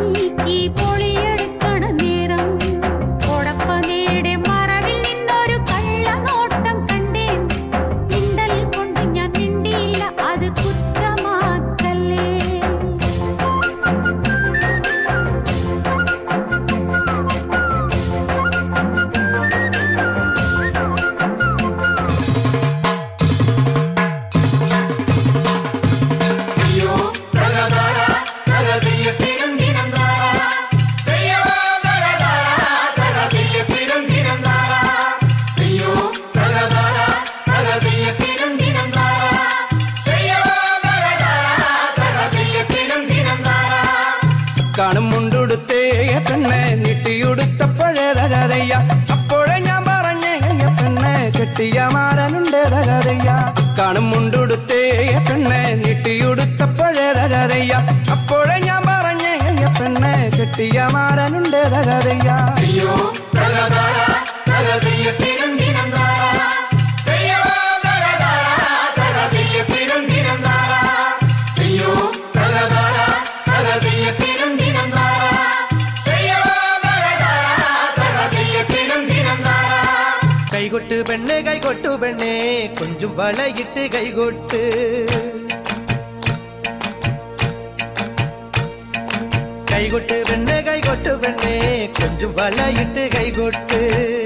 നീക്കി പൊളിയെടുക്കണ നേരം കൊടപ്പനയുടെ മറവിൽ നിന്നൊരു കള്ളനോട്ടം കണ്ടേൻ മിണ്ടൽ കൊണ്ട് ഞാൻ മിണ്ടിയില്ല അത് കുറ്റമാക്കല്ലേ കാണും മുണ്ടുടുത്തേ പെണ്ണെ നീട്ടിയുടുത്ത പഴയതകതയ്യ അപ്പോഴേ ഞാൻ പറഞ്ഞേ പെണ്ണെ കെട്ടിയ മാരനുണ്ടേതകതയ്യ കാണും മുണ്ടുടുത്തേ പെണ്ണെ നീട്ടിയുടുത്ത പഴയതകതയ്യ അപ്പോഴേ ഞാൻ പറഞ്ഞേ പെണ്ണെ കെട്ടിയ മാരനുണ്ടേതകതയ്യ കൈകൊട്ട് പെണ്ണെ കൈകൊട്ടു പെണ്ണെ കൊഞ്ചും വളയിട്ട് കൈകൊട്ട് കൈകൊട്ട് പെണ്ണെ കൈകൊട്ടു പെണ്ണെ കൊഞ്ചും വളയിട്ട് കൈകൊട്ട്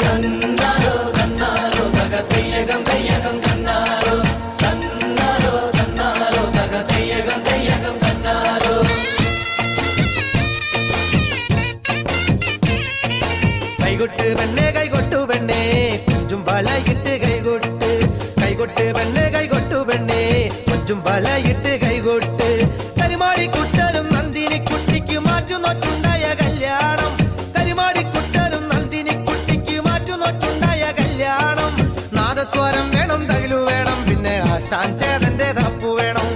കൈകൊട്ട് പെണ്ണെ കൈകൊട്ടു പെണ്ണെ കൊഞ്ചും വളയിട്ട് കൈകൊട്ട് കൈകൊട്ട് പെണ്ണെ കൈകൊട്ടു പെണ്ണെ കൊഞ്ചും വളയിട്ട് കൈകൊട്ട് കരിമാടി കുട്ടരും നന്ദിനി കുട്ടിക്ക് മാറ്റു നോറ്റുണ്ടായ കല്യാണം കരിമാടി കുട്ടരും നന്ദിനി കുട്ടിക്ക് മാറ്റു നോറ്റുണ്ടായ കല്യാണം നാദസ്വരം വേണം തകിലു വേണം പിന്നെ ആശാൻ ചേതന്റെ തപ്പു വേണം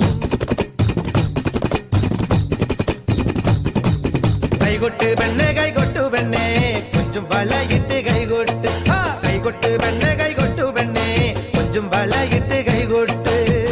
കൈകൊട്ട് പെണ്ണെ കൈകൊട്ടു പെണ്ണെ കൊഞ്ചും വളയിട്ട് കൈകൊട്ട് ആ കൈകൊട്ട് പെണ്ണെ കൈകൊട്ടു പെണ്ണെ കൊഞ്ചും വളയിട്ട് കൈകൊട്ട്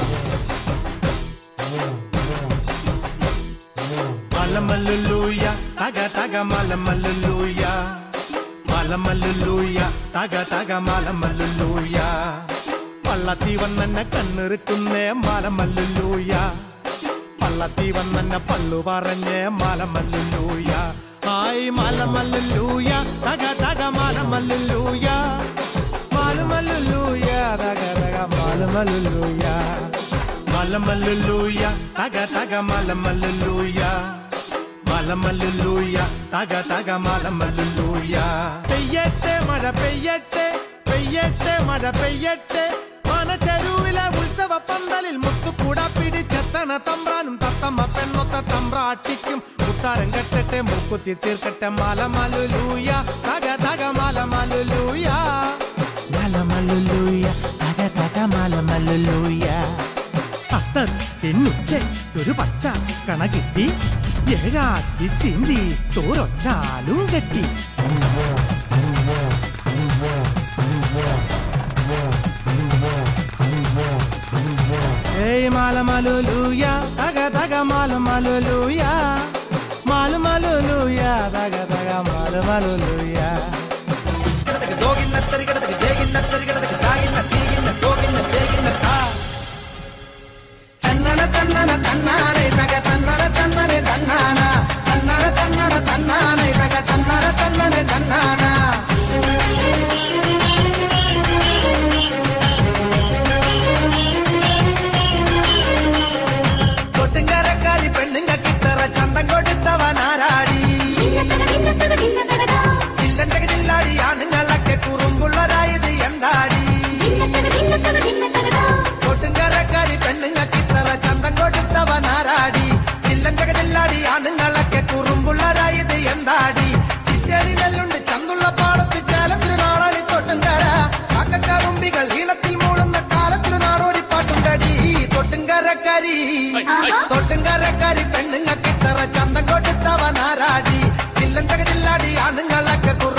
മലമല്ലുലൂയ തക തക മലമല്ലുലൂയ മലമല്ലുലൂയ തക തക മലമല്ലുലൂയ പള്ളത്തി വന്നെന്നെ കണ്ണിറുക്കുന്നേ മലമല്ലുലൂയ പള്ളത്തി വന്നെന്നെ പള്ളു പറഞ്ഞേ മലമല്ലുലൂയ ആയി മലമല്ലുലൂയ തക തക മലമല്ലുലൂയ മലമല്ലുലൂയ തക തക മലമല്ലുലൂയ മലമല്ലുലൂയ തക തക മലമല്ലുലൂയ മലമല്ലുലൂയ തക തക മലമല്ലുലൂയ പെയ്യട്ടെ മഴ പെയ്യട്ടെ പെയ്യട്ടെ മഴ പെയ്യട്ടെ മനച്ചെരുവിലെ ഉത്സവ പന്തലിൽ മുത്തുകൂട പിടിച്ചെത്തണ തമ്പ്രാനും തത്തമ്മ പെണ്ണൊത്ത തമ്പ്രാട്ടിക്കും മുത്താരം കെട്ടട്ടെ മൂക്കുത്തി തീർക്കട്ടെ മലമലുലൂയ തക തക മലമലുലൂയ മലമലുലൂയ തക തക മലമലുലൂയ അത്തൻ പെണ്ണുച്ച ഒരു പച്ച കണ കിട്ടി ഏഴാക്കി ചിന്തി തോരൊറ്റാലും കെട്ടി ഏയ് മാലമലുലൂയ തക തക മാലമലുലൂയ മാലമലുലൂയ തക തക മാലമലുലൂയ കൊട്ടുംകരക്കാരി പെണ്ണുങ്ങക്കിത്തറ ചന്തം കൊടുത്തവനാരാടി ചില്ലഞ്ചക ചില്ലാടി ആണുങ്ങളൊക്കെ കുറുമ്പുള്ളതായത് എന്താടി കൊട്ടുംകരക്കാരി പെണ്ണുങ്ങക്കിത്തറ ചന്തം കൊടുത്തവനാരാടി ചില്ലഞ്ചക ചില്ലാടി ആണുങ്ങളൊക്കെ കുറുമ്പുള്ളതായത് എന്താടി ചിറ്റേരി നെല്ലുണ്ട് ചന്തുള്ള പാടത്ത് ചേലത്തിരു നാടാടി തൊട്ടുംകര കാക്കക്കറുമ്പികൾ ഈണത്തിൽ മൂളുന്ന കാലത്തിരു നാടോടി പാട്ടുണ്ടടി തൊട്ടുംകരക്കാരി തൊട്ടുംകരക്കാരി പെണ്ണുങ്ങക്കിത്തറ ചന്തം കൊടുത്തവനാരാടി ചില്ലഞ്ചക ചില്ലാടി ആണുങ്ങളൊക്കെ കുറു